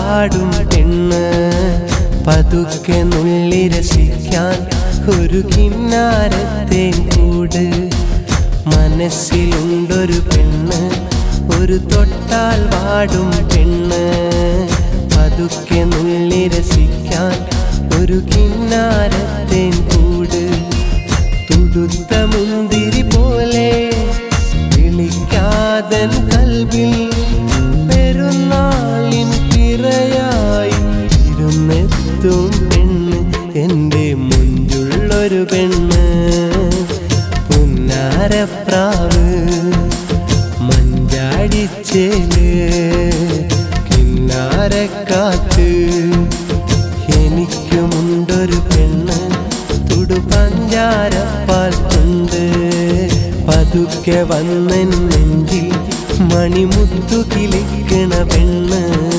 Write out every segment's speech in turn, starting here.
വാടും പെണ്ണ് പതുക്കെ നുള്ളി രസിക്കാൻ ഒരു കിന്നാരത്തെ കൂട് മനസ്സിലുണ്ടൊരു പെണ്ണ് ഒരു തൊട്ടാൽ വാടും പെണ്ണ് പതുക്കെ നുള്ളി രസിക്കാൻ ഒരു കിന്നാരത്തെ കൂട് തുടുത്ത മുന്തിരി പോലെ വിളിക്കാതൻ കൽവിൽ പെരുന്നാളിൻ പിറയായി ഇരുന്നെത്തും പെണ്ണ് എൻ്റെ മുഞ്ചുള്ളൊരു പെണ്ണ് പുന്നാരപ്രാവ് മഞ്ചാടിച്ചേല് കിന്നാരക്കാറ്റ് എനിക്കുമുണ്ടൊരു പെണ്ണ് തുടു പഞ്ചാരപ്പാൽ കൊണ്ട് പതുക്കെ വന്നെൻ നെഞ്ചിൽ മണിമുത്തു കിളിക്കണ പെണ്ണ്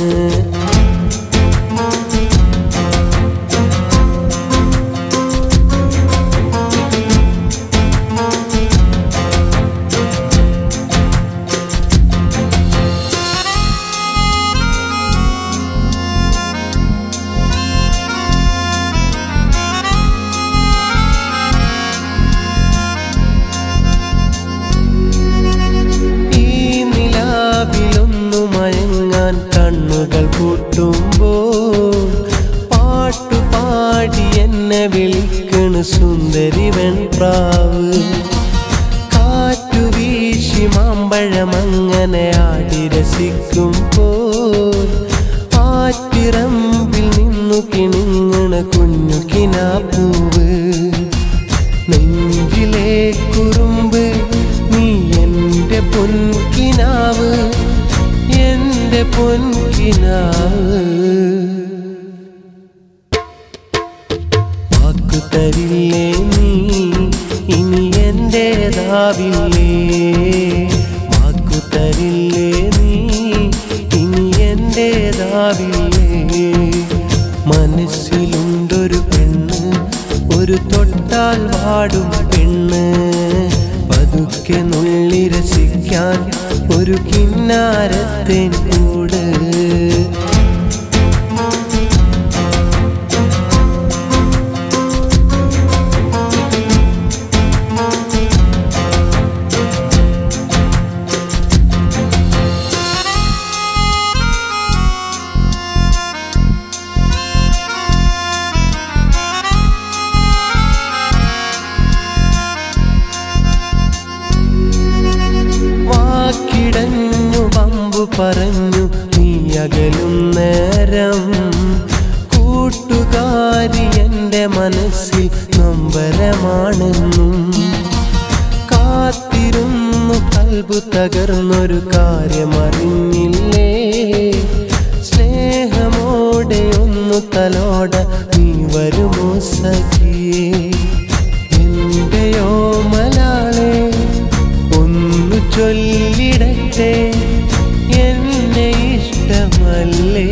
ഈ നിലാവിലൊന്നു മയങ്ങാൻ കണ്ണുകൾ പൂട്ടുമ്പോൾ പാട്ടുപാടി എന്നെ വിളിക്കണ് സുന്ദരി വെൺപ്രാവ് കാറ്റു വീശി മാമ്പഴമങ്ങനെ ആടി രസിക്കുമ്പോൾ ആറ്റിറമ്പിൽ നിന്നു കിണിങ്ങണ കുഞ്ഞു കിനാപ്പൂവ് നെഞ്ചിലെ കുറുമ്പ് നീ എൻ്റെ പൊൻകിനാവ് എൻ്റെ പൊൻകിനാവ് വാക്കു തരില്ലേ നീ ഇനി എൻ്റേതാവില്ലേ വാക്കു തരില്ലേ നീ ഇനി എൻ്റേതാവില്ലേ മനസ്സിലുണ്ടൊരു പെണ്ണ് ഒരു തൊട്ടാൽ വാടും പെണ്ണ് പതുക്കെ നുള്ളി രസിക്കാൻ ഒരു കിന്നാരത്തെ കൂട് വാക്കിടഞ്ഞു പമ്പു പറഞ്ഞു നീ അകലും നേരം കൂട്ടുകാരി എൻ്റെ മനസ്സിൽ നൊമ്പരമാണെന്നും കാത്തിരുന്നു കൽബു തകർന്നൊരു കാര്യമറിഞ്ഞില്ലേ സ്നേഹമോടെ ഒന്നു തലോട നീ വരുമോ സഖിയേ എന്റെയോ മലാളെ ഒന്നു ചൊല്ലിടട്ടെ എന്നെ ഇഷ്ടമല്ലേ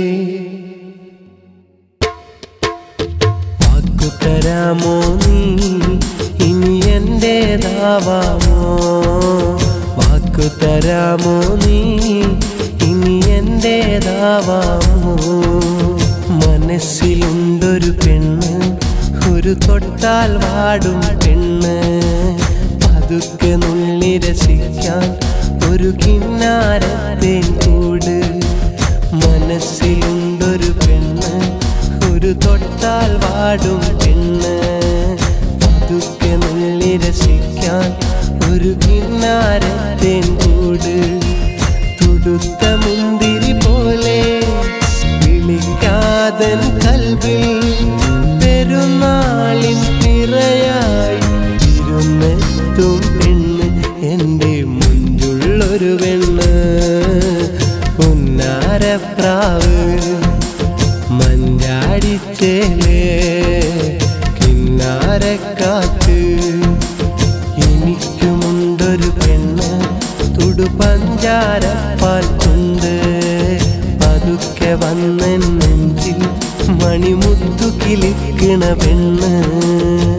വാക്കു തരാമോ നീ ഇനി എന്റേതാവാമോ വാക്കു തരാമോ നീ ഇനി എന്റേതാവാമോ മനസ്സിലുണ്ടൊരു പെണ്ണ് ഒരു തൊട്ടാൽ വാടും പെണ്ണ് പതുക്കെ നുള്ളി രസിക്കാൻ ഒരു കിന്നാരത്തെ കൂട് മനസ്സിലുണ്ടൊരു പെണ്ണ് ഒരു തൊട്ടാൽ വാടും പെണ്ണ് പതുക്കെ നുള്ളി രസിക്കാൻ ഒരു കിന്നാരത്തെ കൂട് തുടുത്ത മുന്തിരി പോലെ വിളിക്കാതൻ കൽവിൽ പെരുന്നാളിൻ പിറയായി ഇരുന്നെത്തും പെണ്ണ് എൻ്റെ മുഞ്ചുള്ളൊരു പെണ്ണ് പുന്നാരപ്രാവ് മഞ്ചാടിച്ചേലേ കിന്നാരക്കാറ്റ് എനിക്കുമുണ്ടൊരു പെണ്ണ് തുടു പഞ്ചാരപ്പാൽ കൊണ്ട് പതുക്കെ വന്നെൻ നെഞ്ചിൽ മണിമുത്തു കിളിക്കണ പെണ്ണ്